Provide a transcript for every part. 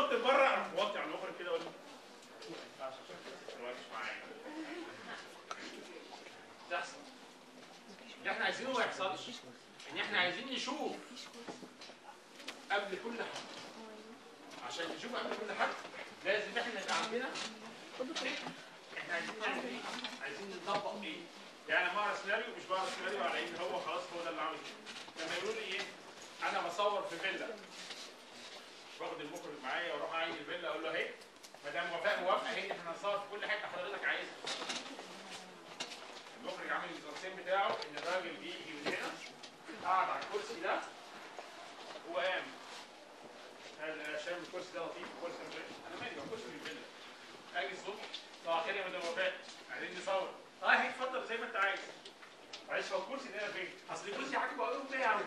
نط بره اروح موطي على المخرج كده اقول له ما تتكلمش معايا تحصل اللي احنا عايزينه ما يحصلش ان احنا عايزين نشوف قبل كل حاجه عشان نشوف قبل كل حاجه لازم احنا يبقى عندنا احنا عايزين نعمل ايه؟ عايزين نطبق ايه؟ يعني انا بقرا سيناريو مش بقرا سيناريو على ان هو خلاص هو ده اللي عامل كده لما يقولوا لي ايه؟ انا بصور في فيلا باخد المخرج معايا واروح اعين الفيلا اقول له اهي ما دام وفاء موافقه اهي احنا هنصور في كل حته حضرتك عايزها المخرج عامل الترسيم بتاعه ان الراجل بيجي من هنا قعد على الكرسي ده وقام انا شايف الكرسي ده لطيف الكرسي ده مش- انا مالي هو كرسي في الفيلا اجي الصبح صباح الخير يا مدام وفاء عايزين نصور اه هي اتفضل زي ما انت عايز معلش هو الكرسي ده فين؟ اصل الكرسي عاجبه اقول له ايه يا عم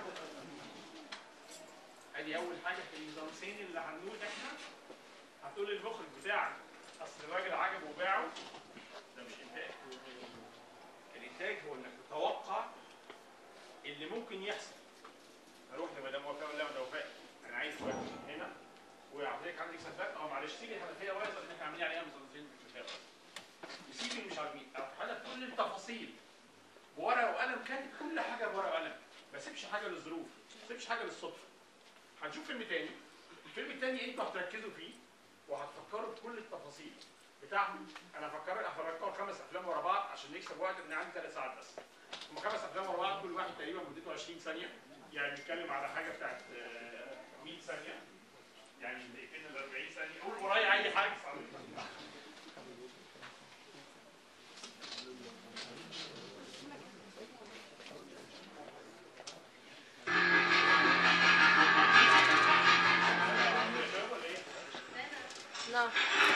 ادي اول حاجه في الميزانسين اللي هنقول احنا هتقول للمخرج بتاعك اصل الراجل عجبه وباعه ده مش انتاج الانتاج هو انك تتوقع اللي ممكن يحصل اروح لمدام وفاء اقول لها مدام وفاء انا عايز وقت هنا وحضرتك عندك سفاك اه معلش سيبي الحنفيه بايظه لان احنا عاملين عليها ميزانسين في الفيلم وسيبي اللي مش عاجبين اروح انا كل التفاصيل بورقه وقلم كاتب كل حاجه بورقه وقلم ما سيبش حاجه للظروف ما سيبش حاجه للصدفه هنشوف فيلم تاني الفيلم التاني انتوا هتركزوا فيه وهتفكروا بكل التفاصيل بتاعهم انا هفكر هفكر خمس افلام ورا بعض عشان نكسب وقت ان عندي ثلاث ساعات بس هم خمس افلام ورا بعض كل واحد تقريبا مدته 20 ثانيه يعني بنتكلم على حاجه بتاعت آه، 100 ثانيه يعني دقيقتين ل 40 ثانيه قول ورايا اي حاجه لا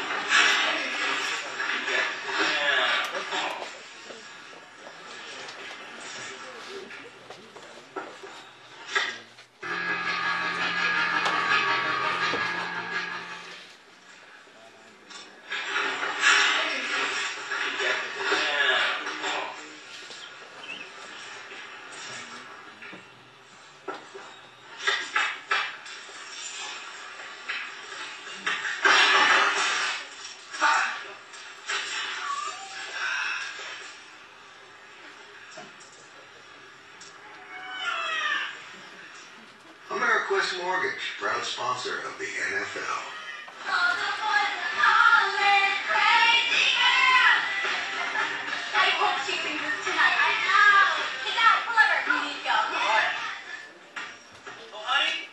AmeriQuest Mortgage, proud sponsor of the NFL. I hope she sings this tonight. I know. Get out, clever. You need to go. Oh, honey.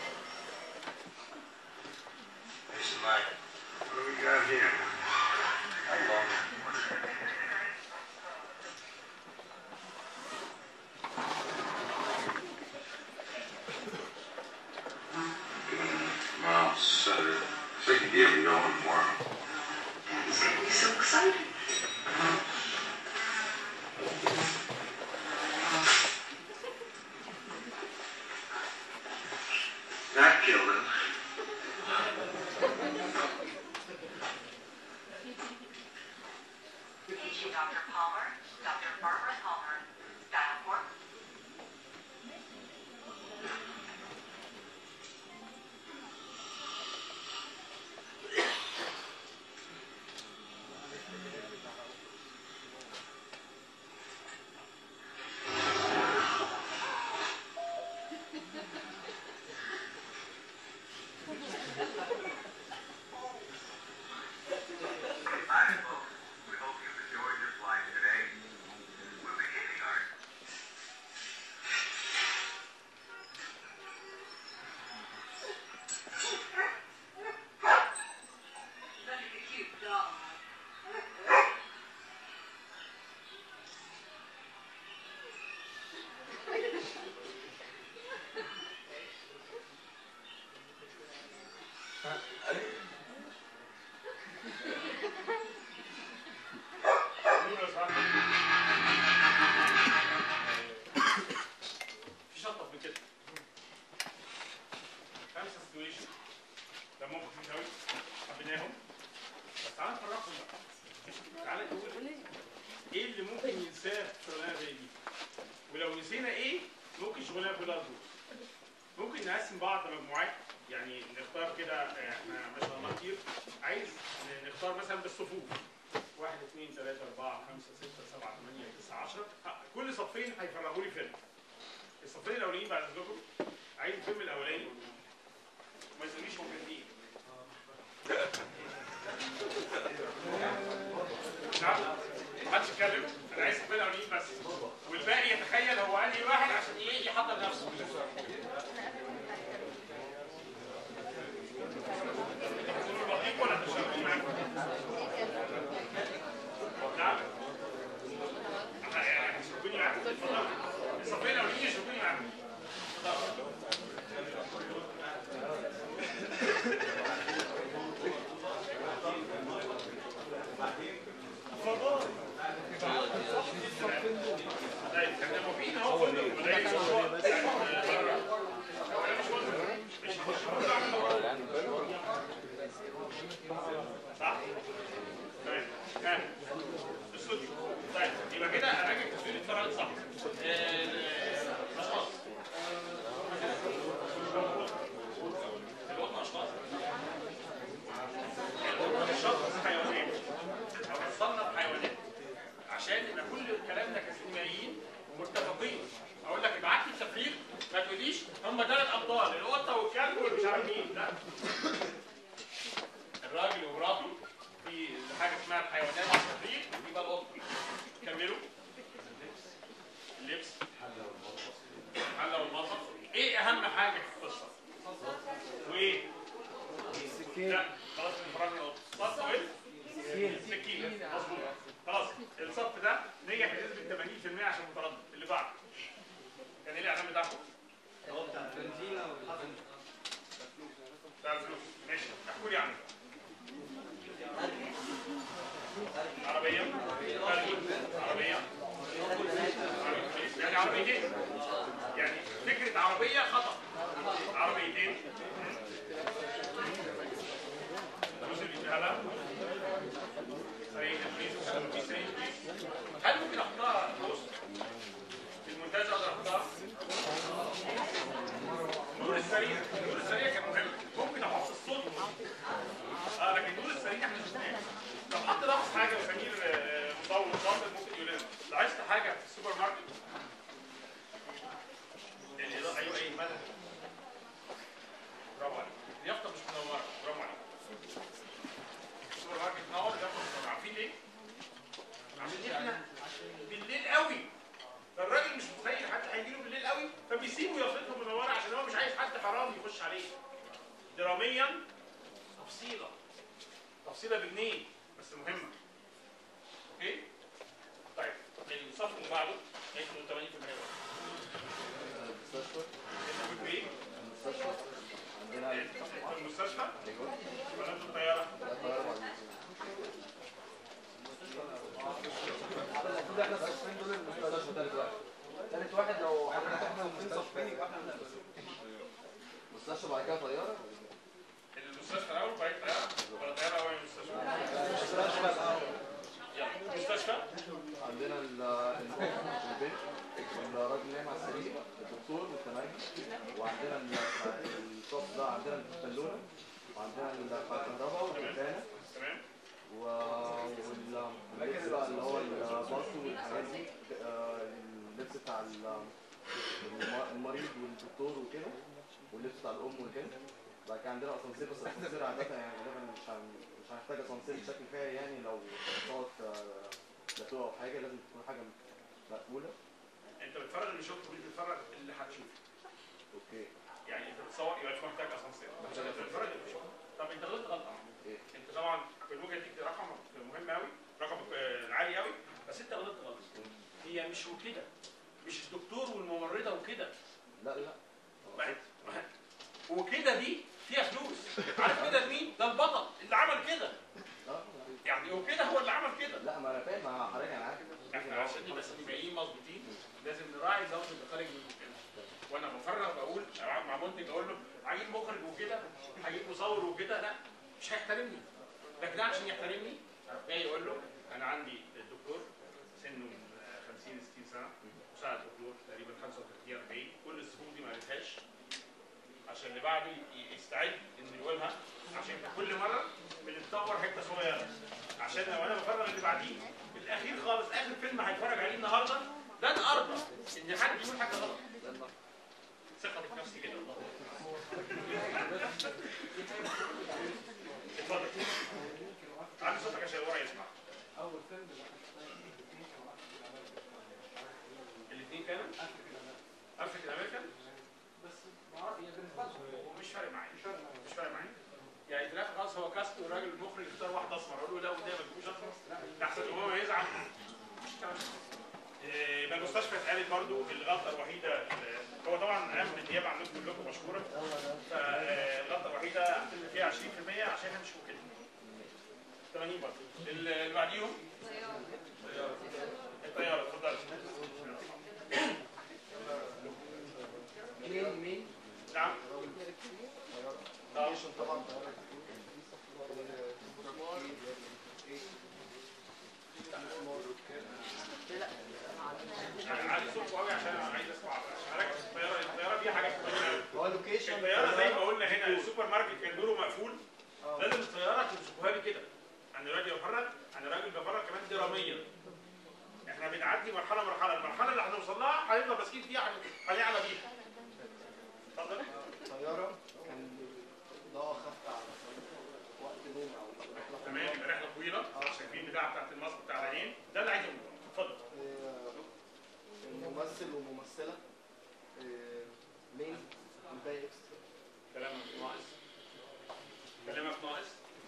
Listen, Mike, what do we got here? Hello. Mom said it. Said you gave me going tomorrow. Daddy's gonna be so excited. That killed him. Paging Dr. Palmer, Dr. Barbara Palmer, dial 4. Hi, folks. We hope you've enjoyed your flight today. We'll be hitting our Look at the cute dog. في شطه من كده خمسه سيتويشن ده ممكن في قوي حبيناهم بس تعالى نفرقهم بقى تعالى نقول ايه اللي ممكن ينساه في شغلانه زي دي ولو نسينا ايه ممكن شغلانه كلها تبوظ ممكن نقسم بعض مجموعات يعني نختار كده آه، احنا ما شاء الله كتير عايز نختار مثلا بالصفوف واحد اثنين ثلاثة أربعة خمسة ستة سبعة ثمانية تسعة عشرة آه، كل صفين هيفرغوا لي فيلم الصفين الأولانيين بعد إذنكم عايز الفيلم الأولاني ما يسميش مجندين نعم محدش يتكلم انا عايز الفيلم الاولانيين بس والباقي يتخيل هو انهي واحد عشان ايه يحضر نفسه تقولوا البطيء ولا تشتغلوا معاكم؟ نعم أنا يعني شوفوني معاكم اتفضلوا الصفين الاولانيين شوفوني معاكم اتفضلوا. طيب احنا موافقين اهو ولا ايه؟ هو ده مش وزن مش مش صح؟ تمام ها اسكت طيب يبقى كده اراجع تصوير الفرائض صح آه، اشخاص القطن اشخاص القطن شخص حيوانات او تصنف حيوانات عشان يبقى كل الكلام ده كسينمائيين متفقين اقول لك ابعت لي تفريغ ما تقوليش هم ثلاث ابطال القطه والكلب والمش عارف مين لا الراجل ومراته في حاجه اسمها الحيوانات التفريغ يبقى القطه كملوا اللبس الحله والمطبخ ايه اهم حاجه في القصه وايه لا خلاص انفرادنا القطه صف وايه السكينه مظبوط خلاص الصف ده نجح بنسبه 80% عشان متردد اللي بعده كان ايه الاعلان بتاعكم؟ بتاع الفلوس ماشي احكوا لي عنه عربية عربية يعني عربيتين يعني فكرة عربية خطأ عربيتين فلوس اللي فيها لا سريع البوليس وفي سريع البوليس هل ممكن احطها بوست في المونتاج اقدر احطها؟ نور السريع نور السريع كان مهم ممكن احط الصوت اه لكن نور السريع احنا شفناه لو حد لاحظ حاجه وسمير آه، مطور شاطر ممكن يقول لنا لاحظت حاجه في السوبر ماركت الإضاءة ايوه ايه مالها برافو عليك اليافطه مش منوره برافو عليك السوبر ماركت منور اليافطه مش منوره عارفين ليه؟ عشان احنا بالليل قوي فالراجل مش متخيل حد هيجي له بالليل قوي فبيسيبوا يافطته منوره عشان هو مش عايز حد حرام يخش عليه دراميا تفصيله تفصيله بجنيه بس مهمه اوكي طيب الصف اللي بعده هيكون 80% المستشفى انتوا في ايه؟ المستشفى عندنا انتوا في المستشفى ايوه ولا انتوا الطياره؟ لا طيارة بعد المفروض احنا الصفين دول المستشفى تالت واحد تالت واحد لو حضرتك احنا صفين صفين يبقى احنا المستشفى بعد كده طيارة المستشفى الاول وبعدين الطياره ولا الطياره اول المستشفى؟ المستشفى الاول يلا المستشفى عندنا ال- الام والبنت والراجل اللي نايم على السرير الدكتور والتمرجي وعندنا ال- الصف ده عندنا البالونة وعندنا ال- بتاع الكهرباء والدبانة تمام و- وال- واللبس بقى اللي هو البلطو والحاجات دي آه، اللبس بتاع ال- الم- المريض والدكتور وكده واللبس بتاع الام وكده بعد كده عندنا اسانسير بس الاسانسير عادة يعني غالبا مش هن- مش هنحتاج اسانسير بشكل كفاية يعني لو صوت لا تقع او حاجة لازم تكون حاجة مقبولة انت بتفرج اللي شفته مش بتفرج اللي هتشوفه اوكي يعني انت بتصور يبقى مش محتاج اسانسير بس انت بتتفرج اللي شفته طب انت غلطت غلطه ايه انت طبعا في الوجهه دي رقم مهم قوي رقم آه، عالي قوي بس انت غلطت غلط هي مش وكده مش الدكتور والممرضه وكده لا لا ما- ما- وكده دي فيها فلوس عارف كده مين؟ ده البطل اللي عمل كده لا يعني وكده هو اللي عمل كده لا ما انا فاهم ما حضرتك انا عارف احنا عشان نبقى سينمائيين مظبوطين لازم نراعي اللفظ اللي خارج من بقنا وانا بفرغ بقول أقعد مع منتج اقول له عايز مخرج وكده هجيب مصور وكده لا مش هيحترمني لكن ده عشان يحترمني جاي يقول له انا عندي الدكتور سنه 50 60 سنه مساعد دكتور تقريبا 35 40 كل الصفوف دي ما قالتهاش عشان اللي بعده ي- يقيس يستعد انه يقولها عشان كل مره بنتطور حته صغيره عشان لو انا بفرغ اللي بعديه في الاخير خالص اخر فيلم هيتفرج عليه النهارده ده انا ارضى ان حد يقول حاجه غلط ثقه في نفسي كده والله اتفضل علي صوتك عشان الورق يسمع اول فيلم الاثنين كانوا افريكان امريكان بس ما اعرف هي بالنسبه لهم مش فارق معايا مش فارق معايا يعني في الاخر خلاص هو كاست والراجل المخرج اختار واحد اسمر اقول له لا قدامك مش اسمر احسن هو يزعل مش كلام. إيه، يبقى المستشفى اتقالت برضو الغلطه الوحيده ال- هو طبعا قام بالنيابه عنكم كلكم مشكوره فالغلطه الوحيده هتم فيها 20% عشان احنا مش وكيل 80 برضه اللي بعديهم الطياره اتفضل مين مين؟ نعم اه طبعا يعني عايز صوت قوي عشان انا عايز اسمع عشان اركز في الطياره الطياره فيها حاجات كتير قوي هو لوكيشن الطياره زي ما قلنا هنا السوبر ماركت كان دوره مقفول لازم الطياره تمسكوها لي كده عن الراجل بفرج عن الراجل بفرج كمان دراميا احنا بنعدي مرحله مرحله المرحله اللي هنوصل لها هنفضل ماسكين فيها هن- هنعلى بيها اتفضل طيارة كان ضوء خف على وقت نوم أو رحلة في تمام يبقى رحله طويله عشان في البتاع بتاعت الماسك بتاع العينين ده اللي عايز اقوله اتفضل آه، ممثل وممثلة آه، مين الباقي اكسترا كلامك ناقص كلامك ناقص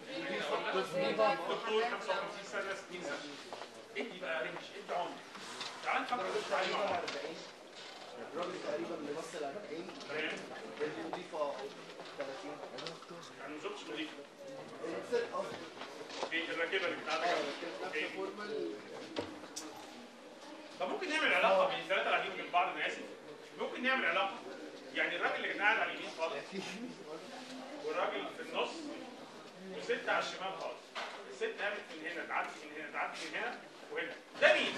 دكتور 55 سنه 60 سنه ادي بقى رينج ادي عمر تعال نفكر بس عليه مع بعض الراجل تقريبا بيمثل 40 تمام المضيفة 30 يعني ما زرتش مضيفه الست قصدي في الراكبه اللي بتاعتك اه كانت أوكي. نفس فورمال طب ممكن نعمل علاقه بين الثلاثه اللي قاعدين جنب بعض انا اسف ممكن نعمل علاقه يعني الراجل اللي كان قاعد على اليمين خالص والراجل في النص وست على الشمال خالص الست قامت من هنا تعدي من هنا تعدي من هنا وهنا ده مين؟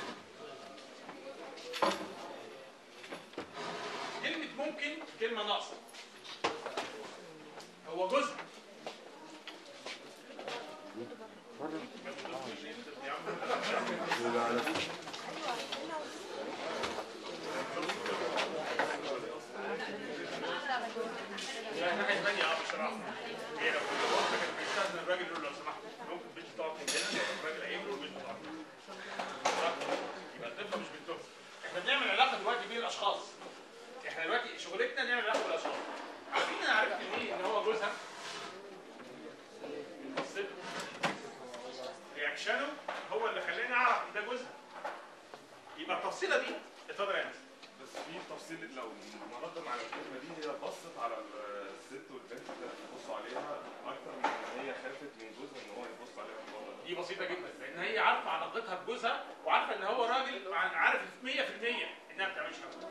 كلمة ممكن كلمة ناقصة هو جزء يا عم لا الناحية الثانية اه بصراحة هي لو كنت واحدة كانت بيستأذن الراجل يقول له لو سمحت ممكن البنت تقعد من هنا الراجل هيقول له البنت تقعد صح؟ يبقى الطفلة مش بنتهم احنا بنعمل علاقة دلوقتي بين الأشخاص احنا دلوقتي شغلتنا نعمل علاقة بالأشخاص عارفين انا عرفت منين ان هو جوزها؟ بصيت رياكشنه هو اللي خلاني اعرف ان ده جوزها يبقى التفصيلة دي اتفضل يا انس بس في تفصيل لو مردا على الكلمه دي هي بصت على الست والبنت اللي بتبصوا عليها اكتر من ان هي خافت من جوزها ان هو يبص عليها في الموضوع ده دي بسيطة جدا لأن هي عارفة علاقتها بجوزها وعارفة إن هو راجل عارف 100% إنها ما بتعملش حاجة.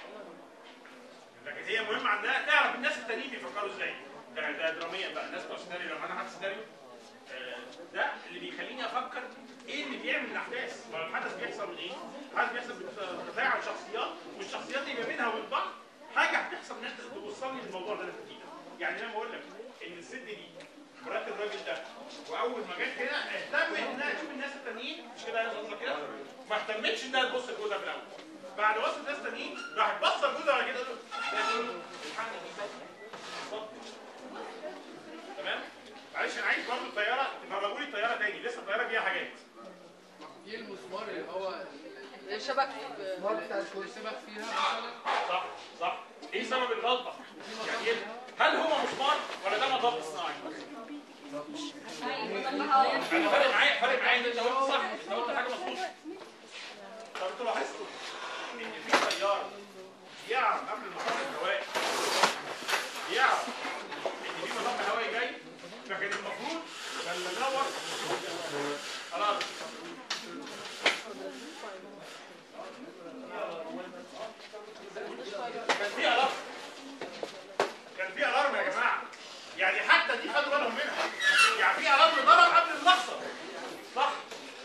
لكن هي مهم عندها تعرف الناس التانيين بيفكروا إزاي. ده ده دراميا بقى الناس بتوع السيناريو لما أنا حاطط سيناريو آه، ده اللي بيخليني أفكر إيه اللي بيعمل الأحداث؟ ما هو الحدث بيحصل من إيه؟ الحدث بيحصل بتفاعل شخصيات والشخصيات دي ما بينها وبين بعض حاجة هتحصل إنها توصلني للموضوع ده اللي أنا فيه ده. يعني أنا بقول لك إن الست دي مرات الراجل ده واول ما جت هنا اهتمت انها تشوف الناس التانيين مش كده يا قصدك كده؟ ما اهتمتش انها تبص لجوزها في الاول بعد وصل الناس التانيين راحت باصه لجوزها بعد كده تقول له الحقني دي اتفضل. تمام؟ معلش انا عايز برضه الطياره تفرجوا لي الطياره تاني لسه الطياره فيها حاجات في المسمار اللي هو شبك المسمار بتاع الكرسي السبك فيها مثلا صح صح ايه سبب الغلطه؟ يعني إيه؟ هل هو مسمار ولا ده مطب صناعي؟ انا فارق معايا فارق معايا ان انت قلت صح انت قلت حاجه مظبوطه طب انتوا لاحظتوا ان في طيار يعرف قبل المطار الهوائي يعرف ان في مطار هوائي جاي فكان المفروض لما نور خلاص كان في الارم كان في الارم يا جماعه يعني حتى دي خدوا بالهم منها يعني في الارم ضرب قبل اللحظه صح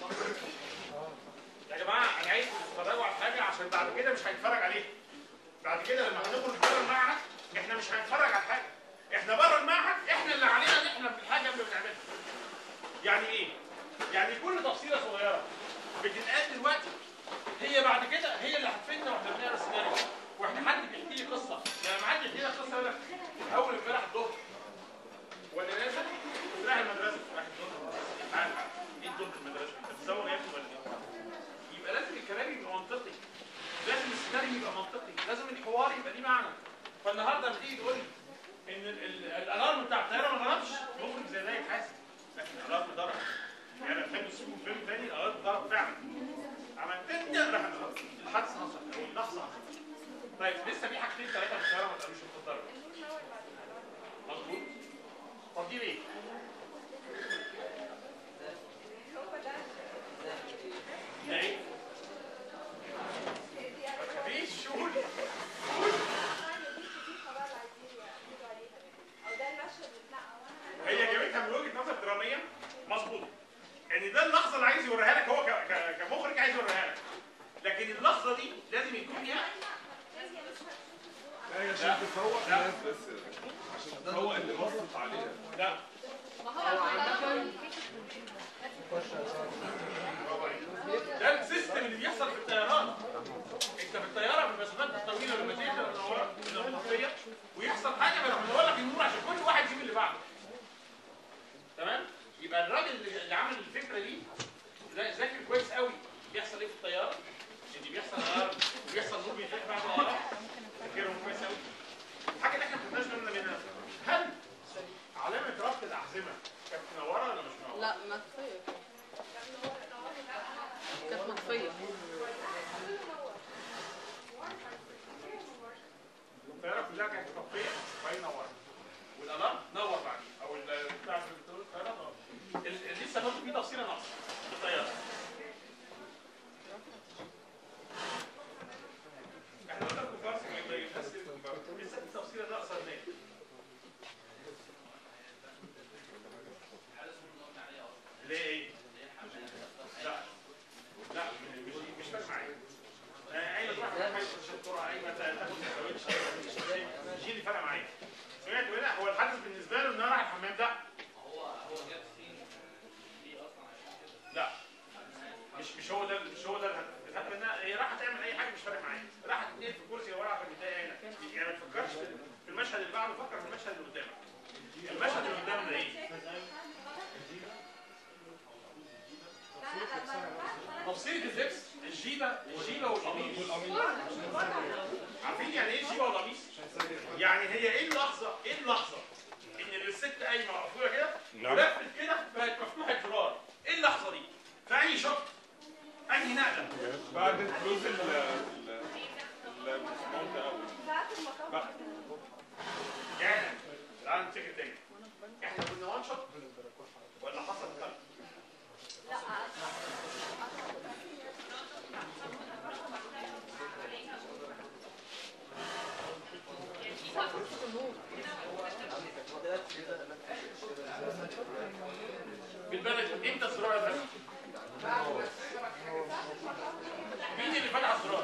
يا جماعه انا عايز تتفرجوا على حاجه عشان بعد كده مش هنتفرج عليها بعد كده لما هنخرج بره المعهد احنا مش هنتفرج على حاجه احنا احنا بره المعهد احنا اللي علينا ان احنا الحاجه اللي بنعملها يعني ايه يعني كل تفصيله صغيره بتتقال دلوقتي هي بعد كده هي اللي هتفيدنا واحنا بنقرا السيناريو واحنا حد بيحكي لي قصه يعني ما حد يحكي لي قصه يقول لك اول امبارح الظهر وانا نازل كنت رايح المدرسه رايح الظهر عارف ايه الظهر في المدرسه انت بتزوغ يا ابني ولا ايه؟ يبقى لازم الكلام يبقى منطقي لازم السيناريو يبقى منطقي لازم الحوار يبقى ليه معنى فالنهارده لما تيجي تقول لي ان ال- ال- الالارم بتاع الطياره ما ضربش مخرج زي ده يتحاسب لكن الالارم ضرب يعني فيلم تشوفوا فيلم تاني الالارم ضرب فعلا عملت انت راح الحادثه حصلت او النقص حصل طيب لسه في حاجتين ثلاثه في الطياره ما اتقالوش في الضرب مظبوط طب دي ليه؟ ده ايه؟ مفيش شهود هي جابتها من وجهه نظر دراميه مظبوطه يعني ده اللحظه اللي عايز يوريها لك هو ك- ك- كمخرج عايز يوريها لك لكن اللحظه دي لازم يكون فيها هي عشان تفوق الناس بس عشان تفوق اللي بصت عليها لا ده السيستم اللي بيحصل في الطيران انت في الطياره في المسافات الطويله لما تيجي تنور المنطقيه ويحصل حاجه بس بنور لك النور عشان كل واحد يجيب اللي بعده تمام يبقى الراجل اللي اللي عامل الفكره دي ذا- ذاكر كويس قوي بيحصل ايه في الطياره ان بيحصل نار وبيحصل نور بيفتح بعد النار ذاكرهم كويس قوي الحاجه اللي احنا ما خدناش بالنا منها هل علامه ربط الاحزمه كانت منوره ولا مش منوره؟ لا مطفية كانت مطفية الطياره كلها كانت مطفيه وبعدين نورت والالارم نور بعدين او ال- بتاع الدكتور الطياره نور ال- ال- لسه برضه في تفصيله ناقصه في الطياره احنا قلنا الكومبارس ما يبقاش بس الكومبارس. لسه في تفصيله ناقصه هناك ليه ايه؟ لا لا مش مش فارق معايا ايوه تروح تاخد الشطوره ايوه تاخد سندوتش يجي لي فرق معايا سمعت هنا هو الحدث بالنسبه له ان انا رايح الحمام ده لا مش مش هو ده مش هو ده الهدف الهدف انها هي رايحه تعمل اي حاجه مش فارق معايا رايحه تنقل في الكرسي ورا عشان متضايقه هنا يعني ما تفكرش في في المشهد اللي بعده فكر في المشهد اللي قدامك المشهد اللي قدامنا ايه؟ تفصيلة اللبس الجيبة الجيبة والقميص عارفين يعني ايه الجيبة والقميص؟ يعني هي ايه اللحظة ايه اللحظة ان الست قايمة مقفولة كده نعم. ولفت كده بقت مفتوحة الزرار ايه اللحظة دي؟ في اي شوط انهي نقلة بعد فلوس ال ال الديسكاونت قوي يعني تعال نفتكر تاني احنا كنا وان شوت ولا حصل خلل؟ بالبلد امتى الزرار ده؟ مين اللي فتح الزرار؟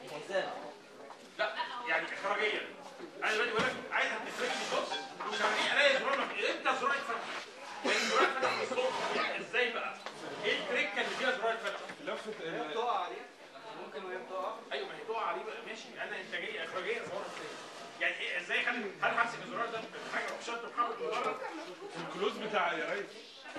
لا يعني اخراجيا انا دلوقتي بقول لك عايز هتفرج لي بص مش هوريك الاقي الزرار مفتوح امتى الزرار يتفتح؟ يعني الزرار اتفتح بالصوت يعني ازاي بقى؟ ايه التريكه اللي فيها الزرار يتفتح؟ لفة ال- تقع عليه ممكن وهي بتقع ايوه ما هي تقع عليه بقى ماشي انا انتاجيه اخراجيه صورها ازاي؟ يعني ايه ازاي خلي هل همسك الزرار ده بحاجه اروح شد محمد من بره؟ الكلوز بتاع يا ريس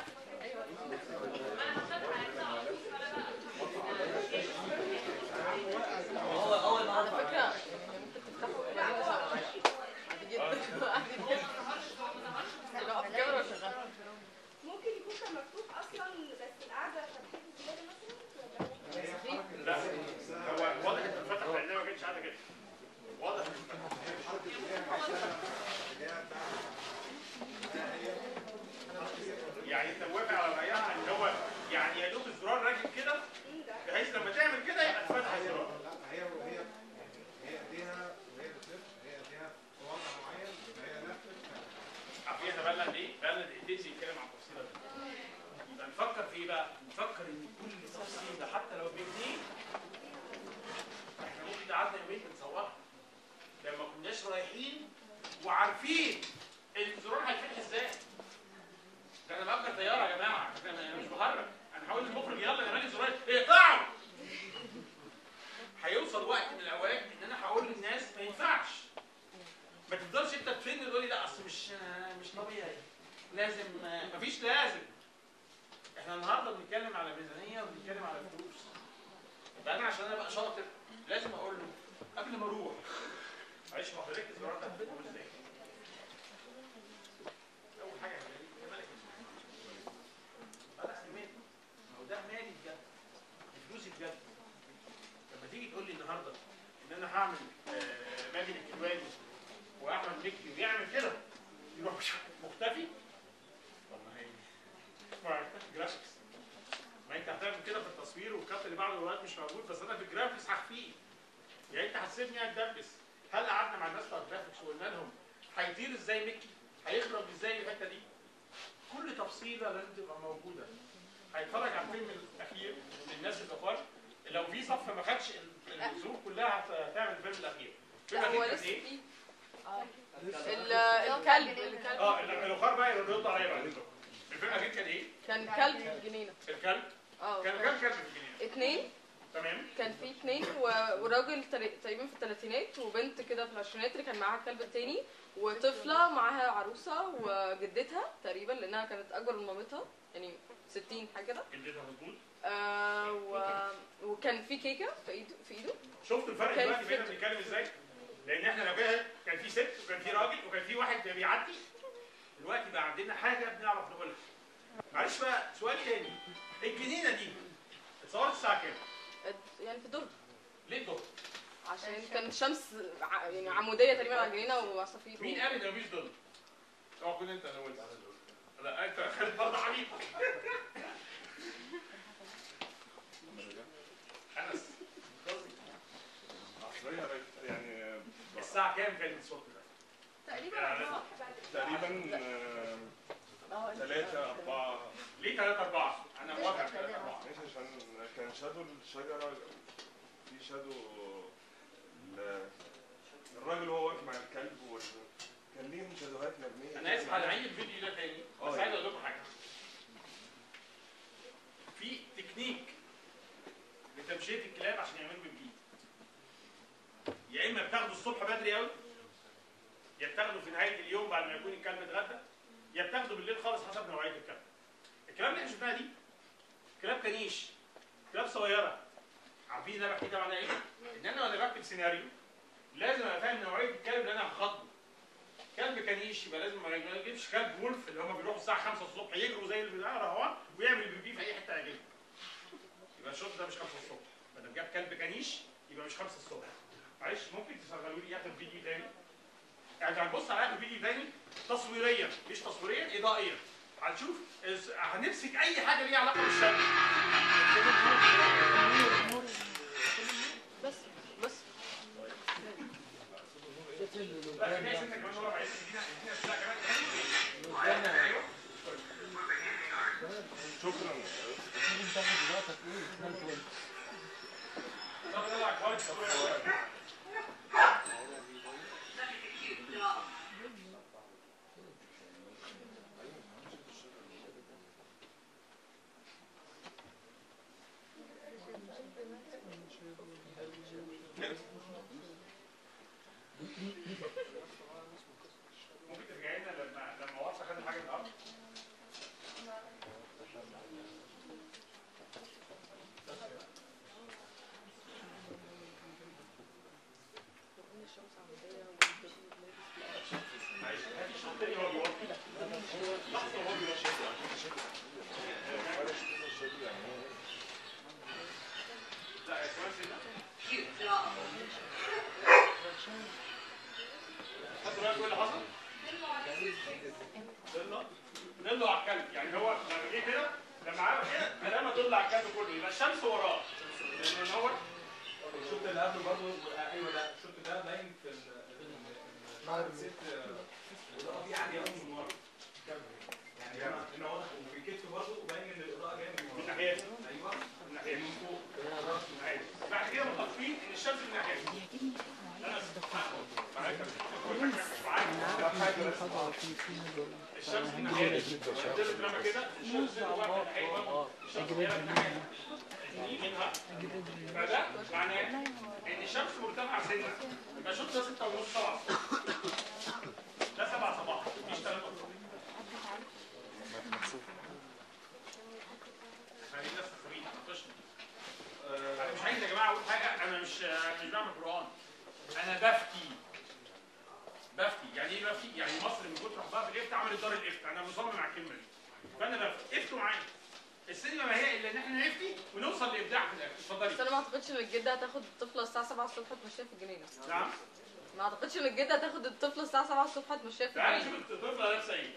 هو اول ما على فكرة يعني ممكن تفتحوا وبعدين تشغلوا عادي جدا عادي جدا يبقى في الكاميرا وشغال ممكن يكون كان مفتوح اصلا بس القعده فتحت الزياده مثلا لا هو واضح انه اتفتح لانها ما كانتش قاعده كده واضح انه اتفتح يعني انت موافق على رايها ان هو يعني عشان انا بقى شاطر لازم اقول له قبل ما اروح معلش ما هو ركز القرار ده هتقول ازاي اول حاجه يا ملك خلاص يا مالك ما هو ده مالي بجد فلوسي بجد لما تيجي تقول لي النهارده ان انا هعمل آه، ماجد الكدواني واحمد مكي ويعمل كده يروح مختفي طب ما هي ما جرافيكس ما انت هتعمل كده في التصوير والكات اللي بعده الوقت مش موجود بس انا في الجرافيكس هخفيه يعني انت هتسيبني اتدبس هل قعدنا مع الناس بتوع الجرافيكس وقلنا لهم هيطير ازاي مكي هيخرج ازاي الحته دي كل تفصيله لازم تبقى موجوده هيتفرج على الفيلم الاخير للناس الاخر لو في صف ما خدش ال- الظروف كلها هت- هتعمل الفيلم الاخير الفيلم لا هو الاخير كان لسه ايه؟ فيه اه ال- الكلب الكلب اه ال- الاخر بقى يردوا عليا بعد كده الفيلم الاخير كان ايه؟ كان كلب في الجنينه الكلب اه كان كام كلب في الجنينه؟ اتنين تمام كان في اتنين و- وراجل تر- تقريبا في الثلاثينات وبنت كده في العشرينات اللي كان معاها الكلب التاني وطفلة معاها عروسة وجدتها تقريبا لأنها كانت أكبر من مامتها يعني 60 حاجة كده جلدتها مظبوط آه و... وكان في كيكة في إيده في إيده شفت الفرق كان دلوقتي في- بينا بنتكلم ازاي؟ لان احنا لو كده كان في ست وكان في راجل وكان في واحد بيعدي دلوقتي بقى عندنا حاجه بنعرف نقولها معلش بقى سؤال تاني الجنينه دي اتصورت الساعه كام؟ يعني في الظهر ليه الظهر؟ عشان كانت شمس ع- يعني عمودية تقريبا على الجنينة وعصافير مين قال ان مفيش ظل؟ اوعى تكون انت انا وانت لا انت خالد برضه حبيبي انس أصل هي يعني الساعه كام كانت الصبح ده؟ تقريبا يعني أربعة. تقريبا آه، ثلاثة أربعة ليه 3 4 انا موافق 3 4 ماشي عشان كان شادو الشجرة في شادو ال- الراجل وهو واقف مع الكلب وال... كان ليهم شادوهات مرمية انا اسف على عيد الفيديو ده تاني بس آه. عايز اقول لكم حاجه في تكنيك لتمشيه الكلاب عشان يعملوا بيبي يا اما بتاخده الصبح بدري قوي يا بتاخده في نهايه اليوم بعد ما يكون الكلب اتغدى يا بتاخده بالليل خالص حسب نوعيه الكلب الكلاب اللي احنا شفناها دي كلاب كنيش كلاب صغيره عارفين اللي انا بحكي ده معناه ايه؟ ان انا وانا بكتب سيناريو لازم ابقى فاهم نوعيه الكلب اللي انا هخاطبه كلب كنيش يبقى لازم ما يجيبش كلب وولف اللي هم بيروحوا الساعه 5 الصبح يجروا زي البتاع رهوان ويعمل بيبي في اي حته يعجبه يبقى الشوط ده مش 5 الصبح ما دام جاب كلب كنيش يبقى مش 5 الصبح معلش ممكن تشغلوا لي اخر فيديو تاني يعني هنبص على اخر فيديو تاني تصويريا مش تصويريا اضائيا هنشوف إز- هنمسك اي حاجه ليها علاقه بالشكل بس بس لا في ناس انت كمان ورا عايز تدينا تدينا سلاح كمان ايوه شكرا طب طلع كويس ممكن ترجعي لنا لما لما وصل خد الحاجه من الارض الشمس عمودية والبيبي لابس معلش هاتي الشوط تاني وهو بيوطي لحظه وهو بيوطي لا يا كويس هنا Cute dog. خدتوا بالكم ايه اللي حصل؟ ضله ضله على الكلب يعني هو لما جه كده لما عمل كده علامه ضل على الكلب كله يبقى الشمس وراه لانه نور الشوط اللي قبله برضه ايوه لا الشوط ده باين في ال في ال- ست الاضاءه دي عاليه قوي من ورا يعني هنا هنا واضح وفي الكتف برضه باين ان الاضاءه جايه من من ورا ناحيه ايوه من ناحيه من فوق من ناحيه بعد كده متفقين ان الشمس من ناحيه انا معاك معاك الشمس من ناحيه الشمس اترمى كده الشمس واقفه من ناحيه برضه الشمس جايه من ناحيه دي منها فده معناه ان الشمس مرتفعه سنه يبقى شوط ده 6 ونص 7 ده 7 صباح مفيش 3 خلينا ناس خفيفه نخش انا مش عايز يا جماعه اقول حاجه انا مش بعمل قران انا بفتي بفتي يعني ايه بفتي يعني مصر من كتر حبها في الافتاء عملت دار الافتاء انا مصمم على الكلمه دي فانا بفتي افتوا معايا السينما ما هي الا ان احنا نفتي ونوصل لابداع في الاخر بس اتفضلي انا ما اعتقدش ان الجده هتاخد الطفله الساعه 7 الصبح تمشيها في الجنينه نعم ما اعتقدش ان الجده هتاخد الطفله الساعه 7 الصبح تمشيها في تعالى الجنينه شوف الطفله لابسه ايه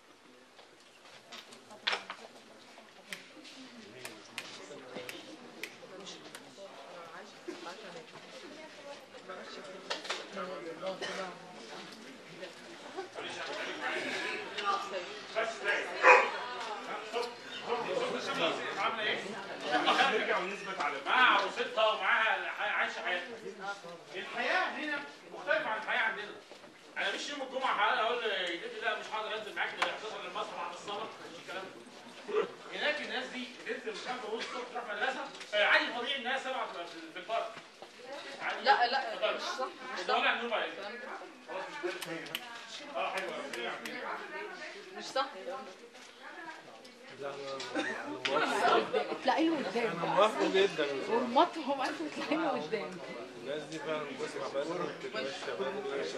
بس ازاي شوف شوف شوف شوف عامله ايه نرجع ونثبت على معاها عروستها ومعاها ح- عايشه حياتها الحياه هنا مختلفه عن الحياه عندنا انا مش يوم الجمعه هقول اقول لجدتي لا مش هقدر انزل معاك الا احتفل المسرح بعد الصلاه مش الكلام ده هناك الناس دي بنت من خمسة ونص الصبح تروح مدرسه آه، عادي طبيعي انها سبعه تبقى في في البارك عادي. لا لا اتفضلي. مش صح مش طلع صح النور عليك الكلام ده خلاص مش قادر. اه حلوه قوي يعني كده. مش صح الكلام ده تلاقي له قدام انا موافقه جدا ورمطهم انت تلاقي له قدام الناس دي فعلا بتسمع بس ما بتتمشى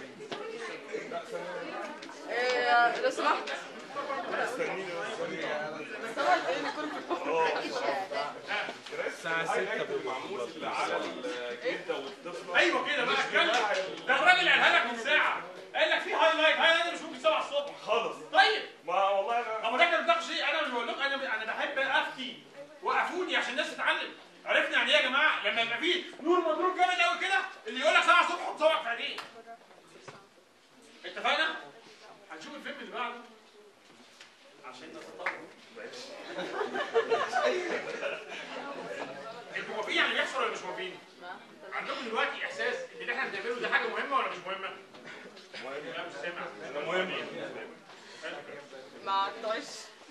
إيه، لو سمحت طبعا إيه، كل الساعة 6 معمول على الجده والطفله ايوه كده بقى اتكلم ده الراجل قالها لك من ساعه قال لك في هايلايت هايلايت مش ممكن 7 الصبح خالص طيب ما والله انا طب ده كان بتاخد شيء انا مش بقول لكم انا انا بحب افتي وقفوني عشان الناس تتعلم عرفنا يعني ايه يا جماعه لما يبقى فيه نور مضروب جامد قوي كده اللي يقول لك 7 الصبح حط صبعك في عينيه اتفقنا؟ هنشوف الفيلم اللي بعده عشان نتطور انتوا موافقين يعني بيحصل ولا مش موافقين؟ عندكم دلوقتي احساس ان اللي احنا بنعمله ده حاجه مهمه ولا مش مهمه؟ لا مش سامع انا مهم ما تقعدش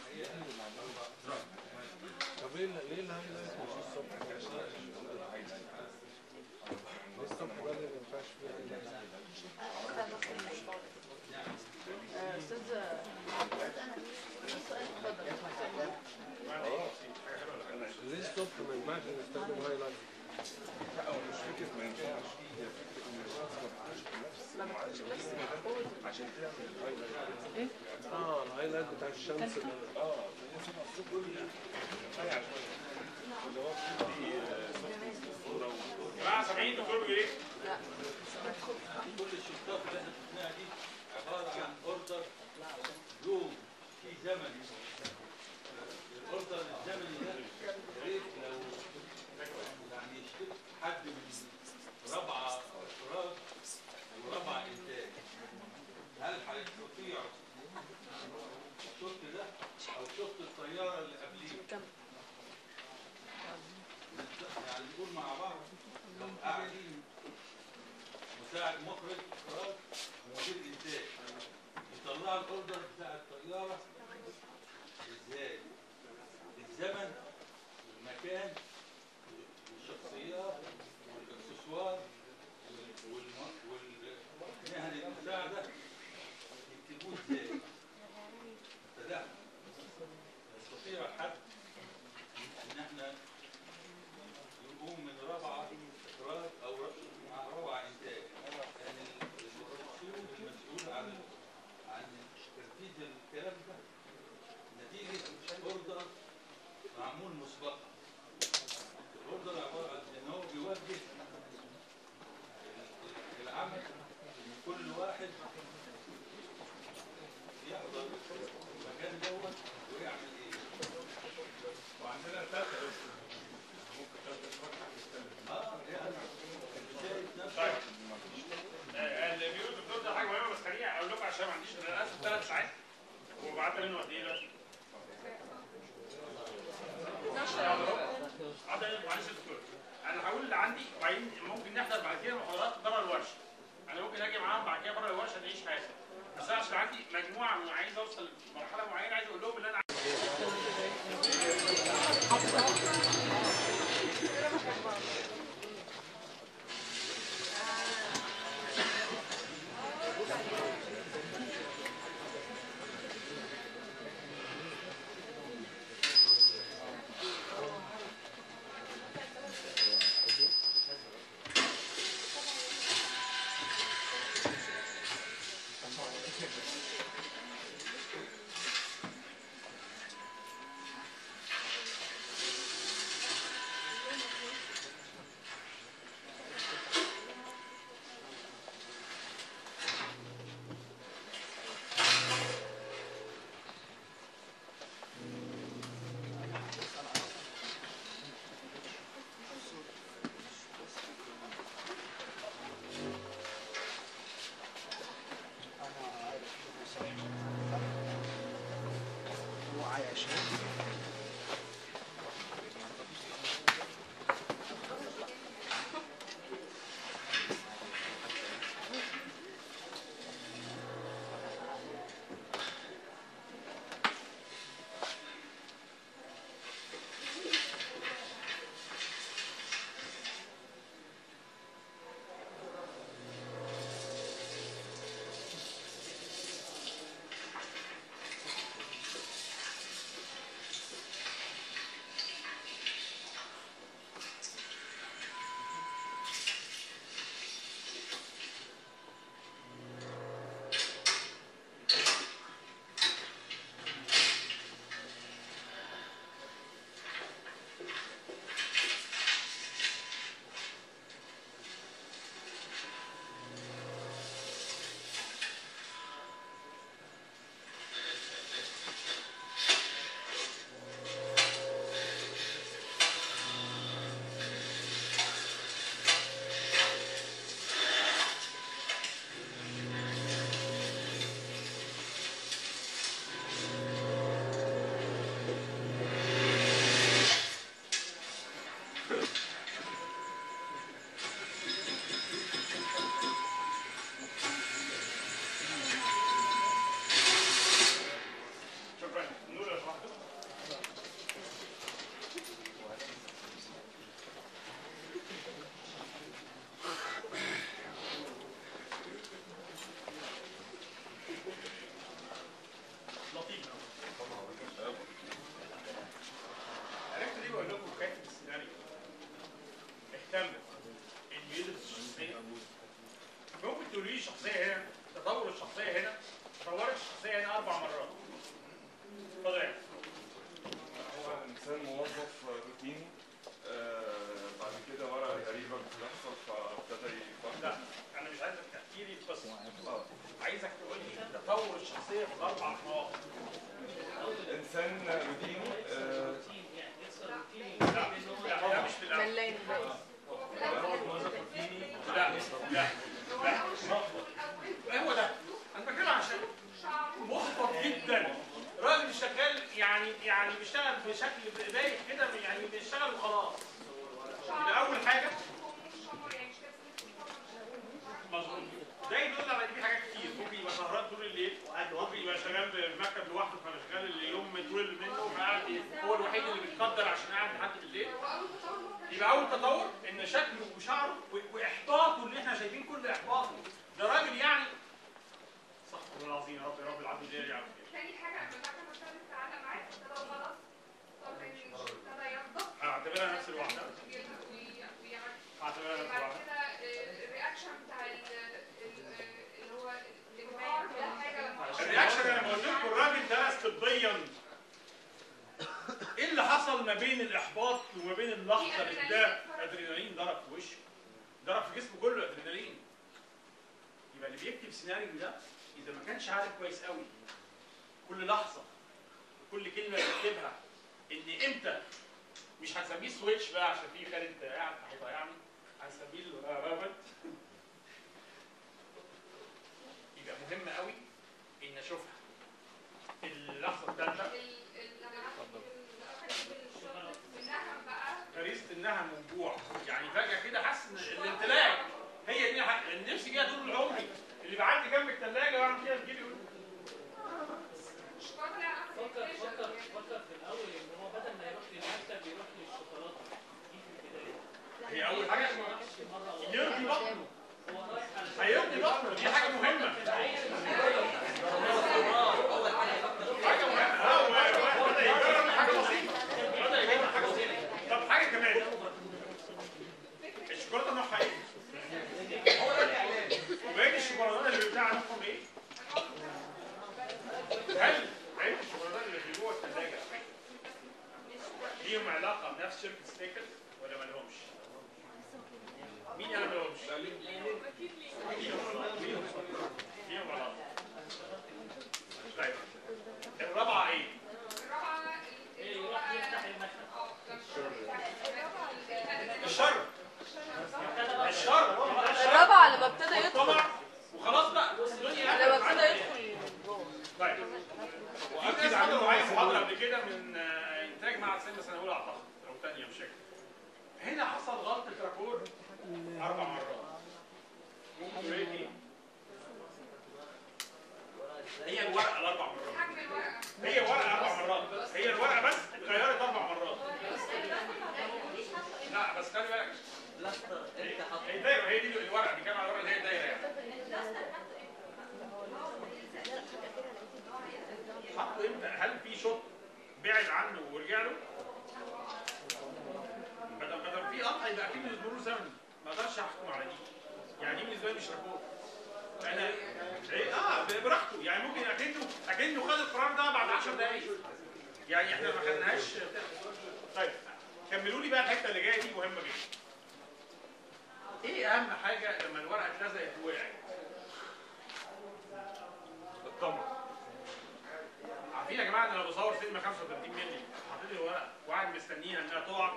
طب ليه ليه الهايلايت مش الصبح؟ ليه الصبح بدري ما ينفعش فيه آه، استاذ اتفضل ليه الصبح ما ينفعش نستخدم هايلايت؟ مش فكره ما ينفعش هي فكره ان الشخص ما بيبقاش نفس عشان تعمل الهايلايت اه الهايلايت بتاع الشمس اللي اه هي سبعة الصبح ضايع شويه اللي هو في صوره و- جماعه سامعين الدكتور بيقول ايه؟ كل الشطات اللي احنا شفناها دي عباره عن اوردر له في زمن الاوردر الزمني ده يا ريت لو يعني يشترك حد من رابعه افراد ورابعه انتاج هل هيستطيعوا الشوط ده او شوط الطياره اللي قبليه يعني نقول مع بعض لو قاعدين مساعد مخرج اخراج ومدير انتاج يطلعوا الاوردر بتاع الطياره ازاي الزمن والمكان والشخصيات والاكسسوار والم- والمهن المساعده يكتبوه ازاي فده يستطيع حد ان احنا يقوم من رابعه اخراج او مع رابعه انتاج يعني المسؤول المسؤول عن عن تنفيذ الكلام ده نتيجه اوردر معمول مسبقا الاوردر عباره عن ان هو بيوجه العمل ان كل واحد يحضر المكان دوت ويعمل ايه وعندنا ثالثه بس اه يعني شايف نفسه طيب آه، اللي بيقول الدكتور ده حاجه مهمه بس خليني اقول لكم عشان ما عنديش انا اسف ثلاث ساعات وبعت منه قد ايه دلوقتي؟ عدد معلش يا دكتور انا هقول اللي عندي وبعدين ممكن نحضر بعد كده محاضرات بره الورشه انا ممكن اجي معاهم بعد كده بره الورشه نعيش حياتنا بس انا عشان عندي مجموعه من عايز اوصل لمرحله معينه عايز اقول لهم اللي انا ممكن تقولي لي شخصيه هنا تطور الشخصيه هنا تطورت الشخصيه هنا اربع مرات اتفضل يا هو انسان موظف روتيني آه، بعد كده ورقه غريبه بتحصل فابتدى يفكر لا انا مش عايزك تحكي لي القصه اه عايزك تقول لي تطور الشخصيه في الاربع مواقف انسان روتيني آه، لا لا ده مش في الاول ملان بقى لا لا لا هو ده انا بتكلم عشان محبط جدا راجل شغال يعني يعني بيشتغل بشكل بايخ كده يعني بيشتغل وخلاص يبقى اول حاجه مظبوط ده يدل على ان في حاجات كتير ممكن يبقى سهران طول الليل ممكن يبقى شغال بالمكتب لوحده فشغال اليوم طول منه فقاعد هو الوحيد اللي بيتقدر عشان قاعد لحد بالليل يبقى اول تطور ان شكله وشعره و- واحباطه اللي احنا شايفين كل احباطه ده راجل يعني استغفر الله العظيم يا رب يا رب العبد ده يعرف تاني حاجة لما بعد ما ابتدت تتعلم معاك ابتدى غلط طب ابتدى يغضب هعتبرها نفس الواحده ويعمل هعتبرها نفس بعد الواحده كده آه، الرياكشن بتاع ال- ال- اللي هو الانبهار ده حاجة لما الرياكشن انا قلت لكم الراجل درس طبيا ايه اللي حصل ما بين الاحباط وما بين اللخبطه اللي ده ادرينالين ضرب في وشه ضرب في جسمه كله ادرينالين يبقى اللي بيكتب سيناريو ده اذا ما كانش عارف كويس قوي كل لحظه كل كلمه بيكتبها ان امتى مش هنسميه سويتش بقى عشان في خالد قاعد هيضيعني هنسميه الرابط يبقى مهم قوي ان اشوفها اللحظه الثالثه ال- ال- لما ناخد الشغل بالنهم بقى غريزه انها من جوع يعني فجاه كده حاسس ان الامتلاك هي دي حق- نفسي كده طول عمري اللي بعدي جنب الثلاجه واعمل كده تجيلي يقول الشوكولاتة لها علاقة فكر بالفاشن فكر يعني. فكر في الاول ان هو بدل ما يروح للمكتب يروح للشوكولاته دي في البدايه هي اول حاجه مره يرضي بطنه هو رايح على هيرضي بطنه دي حاجه مهمه حاجه مهمه اه هو- هو بدا يجرب حاجه بسيطه بدا يجرب حاجه بسيطه طب حاجه كمان الشوكولاته نوعها ايه؟ وبقيه الشوكولاتات اللي بتاع نوعهم ايه؟ هل بقيه الشوكولاتات اللي في جوه الثلاجه ليهم علاقه بنفس شركه ستيكر ولا ما لهمش؟ مين قال ما لهمش؟ ليهم ليهم علاقه طيب الرابعه ايه؟ الرابعة اللي هو يروح يفتح المكتب اه الرابعة اللي الشر الشر الرابعة لما ابتدى يدخل طبعا وخلاص بقى الدنيا لما قفلت ابتدى عليه. يدخل جوه طيب في ناس حضروا معايا محاضره قبل كده من آه، انتاج مع سنه سنه اولى اعتقد او ثانيه مش فاكر هنا حصل غلطه رابور اربع مرات ممكن تقول ايه هي الورقه الاربع مرات حجم الورقة هي ورقه اربع مرات هي الورقه بس اتغيرت اربع مرات لا بس خلي بالك هي دايره هي دي الورقه دي كان على الورقه اللي هي دايره يعني حطوا امتى هل في شوط بعد عنه ورجع له؟ بدل بدل في قطع يبقى اكيد بالنسبه له زمن ما اقدرش احكم على دي يعني دي بالنسبه لي مش ريبورت انا إيه؟ اه براحته يعني ممكن اكنه اكنه خد القرار ده بعد 10 دقايق يعني احنا ما خدناهاش طيب كملوا لي بقى الحته اللي جايه دي مهمه جدا ايه اهم حاجه لما الورقه اتلزقت ووقعت؟ الطمر عارفين يا جماعه ان انا بصور فيلم 35 مللي حاطط لي ورقه وقاعد مستنيها انها تقع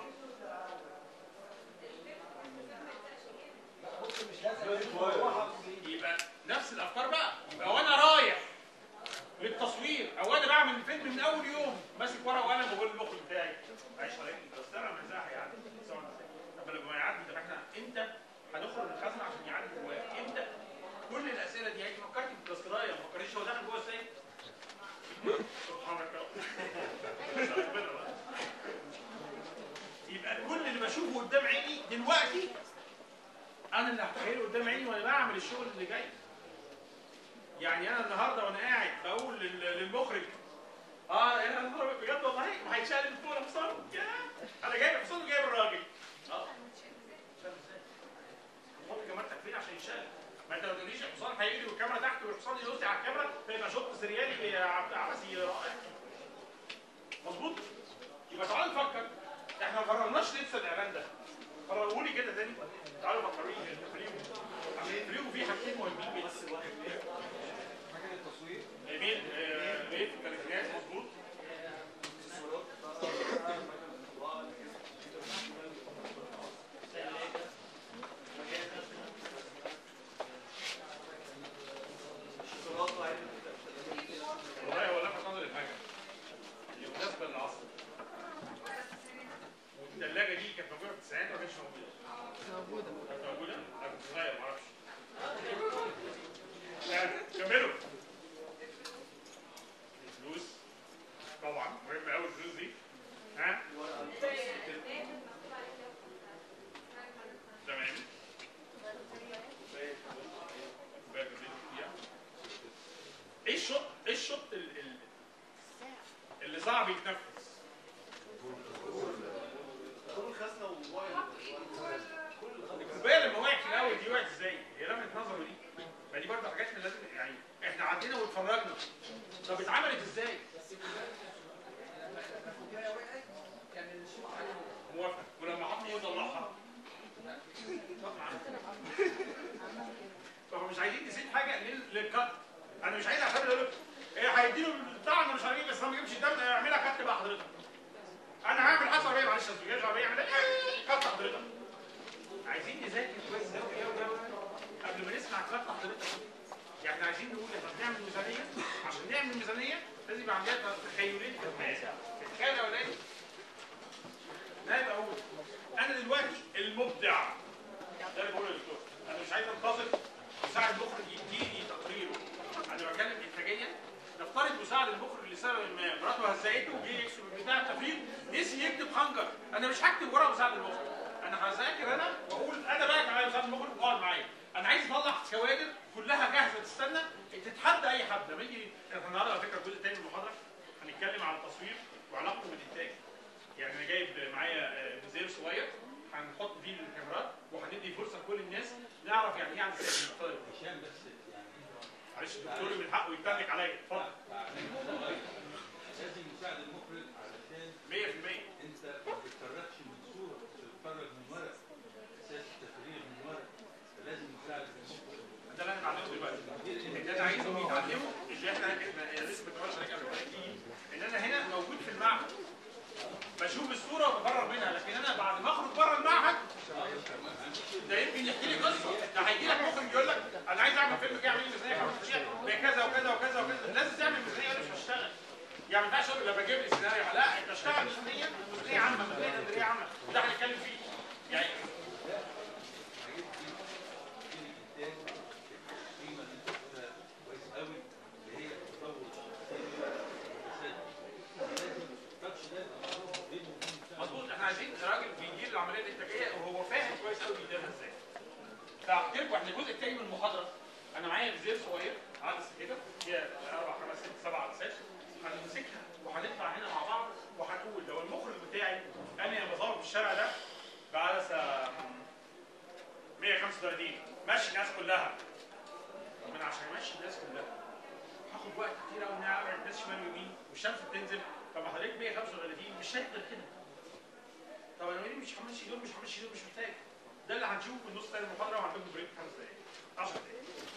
يبقى نفس الافكار بقى يبقى وانا رايح للتصوير او انا بعمل الفيلم من اول يوم ماسك ورقه وقلم وبقول للمخرج بتاعي معلش حضرتك بس انا مساحه يعني طب لما يعدي طب احنا امتى هنخرج من الخزنه عشان يعدي جواه امتى كل الاسئله دي هي فكرت في التذكرايه ما فكرتش هو داخل جوه ازاي سبحانك يا رب يبقى كل اللي بشوفه قدام عيني دلوقتي انا اللي هتخيله قدام عيني وانا بعمل الشغل اللي جاي يعني انا النهارده وانا قاعد بقول لل- للمخرج اه يا نهار بجد والله وهيتشال الفول حصان يا انا جايب حصان وجايب الراجل اه حط كمانتك فين عشان يتشال ما انت انت ما تقوليش الحصان هيجري والكاميرا تحت والحصان يدوس على الكاميرا فيبقى شوط سريالي عب- عبثي رائع مظبوط يبقى تعالوا نفكر احنا ما قررناش لسه الاعلان ده قرروا لي كده تاني تعالوا فكروني فريقوا عشان فريقوا فيه حاجتين مهمين جدا مكان التصوير جميل آه، بيت الثلاثينات مظبوط والله هو لفت نظري لحاجه بالنسبه للعصر والثلاجه دي كانت موجوده في التسعينات ما كانتش موجوده موجوده كانت موجوده؟ انا كنت صغير ما اعرفش كملوا الفلوس طبعا مهم قوي الفلوس دي ها تمام باقي الفيديو فيها. ايه الشوط ايه الشوط ال- ال- اللي صعب يتنفس الكوبايه لما وقعت في الاول دي وقعت ازاي؟ هي لفت نظره دي فدي برضه حاجات من لازم يعني احنا عدينا واتفرجنا طب اتعملت ازاي؟ موافق ولما حطوا يطلعها فهو مش عايزين نسيب حاجه لل- للكت انا مش عايز اعتبر اقول لك ايه هيديله بتاع انا مش عارف ايه بس انا ما اجيبش الدم اعملها كت بقى حضرتك انا هعمل حادثه عربيه معلش ما تجيش عربيه اعمل كت حضرتك عايزين نذاكر كويس قوي قوي قوي قبل ما نسمع كت حضرتك يعني احنا عايزين نقول احنا بنعمل ميزانيه عشان نعمل ميزانيه لازم يبقى عندنا تخيلين في الحياه تتخيل يا ولاد ده يبقى اول انا دلوقتي المبدع ده اللي بقوله للدكتور انا مش عايز انتظر مساعد مخرج يديني تقريره انا بتكلم انتاجيا نفترض مساعد المخرج لسبب ما مراته هزقته وجه يكتب بتاع التفريغ نسي يكتب خنجر انا مش هكتب ورا مساعد المخرج انا هذاكر انا واقول انا بقى على مساعد المخرج واقعد معايا انا عايز اطلع كوادر كلها جاهزه تستنى تتحدى اي حد لما يجي احنا النهارده على فكره الجزء الثاني من المحاضره هنتكلم على التصوير وعلاقته بالانتاج يعني انا جايب معايا آه، ميزير صغير هنحط فيه الكاميرات وهندي فرصه لكل الناس نعرف يعني ايه عن السينما اتفضل هشام بس يعني معلش الدكتور من حقه يتنك عليا اتفضل لازم يساعد المخرج علشان 100% انت ما بتتفرجش من صوره بتتفرج من ورق اساس التفريغ من ورق فلازم يساعد المخرج ده اللي انا بعمله دلوقتي اللي انا عايزهم يتعلموا اللي احنا احنا لسه كنت بقول لحضرتك قبل ما تيجي ان انا هنا موجود في المعهد بشوف الصوره وبفرغ منها لكن انا بعد ما اخرج بره المعهد ده يمكن يحكي لي قصه ده هيجي لك مخرج يقول لك انا عايز اعمل فيلم كده اعمل لي ميزانيه خمس اشياء بكذا وكذا وكذا وكذا لازم تعمل ميزانيه انا مش هشتغل يعني ما ينفعش اقول لما بجيب لي سيناريو لا انت اشتغل ميزانيه ميزانيه عامه ميزانيه تدريبيه عامه ده هنتكلم فيه يعني القيمه اللي انت قلتها كويس قوي اللي هي تطور التاتش ده يبقى معروف بينه وبين المساعد. مظبوط احنا عايزين راجل بيدير العمليه الانتاجيه وهو فاهم كويس قوي بيديرها ازاي. فقلت لكم احنا الجزء الثاني من المحاضره انا معايا جزير صغير عدسه كده فيها اربع خمس ست سبع عدسات هنمسكها وهنطلع هنا مع بعض وهنقول لو المخرج بتاعي قال لي انا بصور في الشارع ده بعدسه 135 ماشي الناس كلها طب انا عشان امشي الناس كلها هاخد وقت كتير قوي ان انا ابعد الناس شمال ويمين والشمس بتنزل طب ما حضرتك 135 مش هيقدر كده طب انا ليه مش همشي دول مش همشي دول مش محتاج ده اللي هنشوفه في النص الثاني من المحاضره وهناخد بريك خمس دقايق 10 دقايق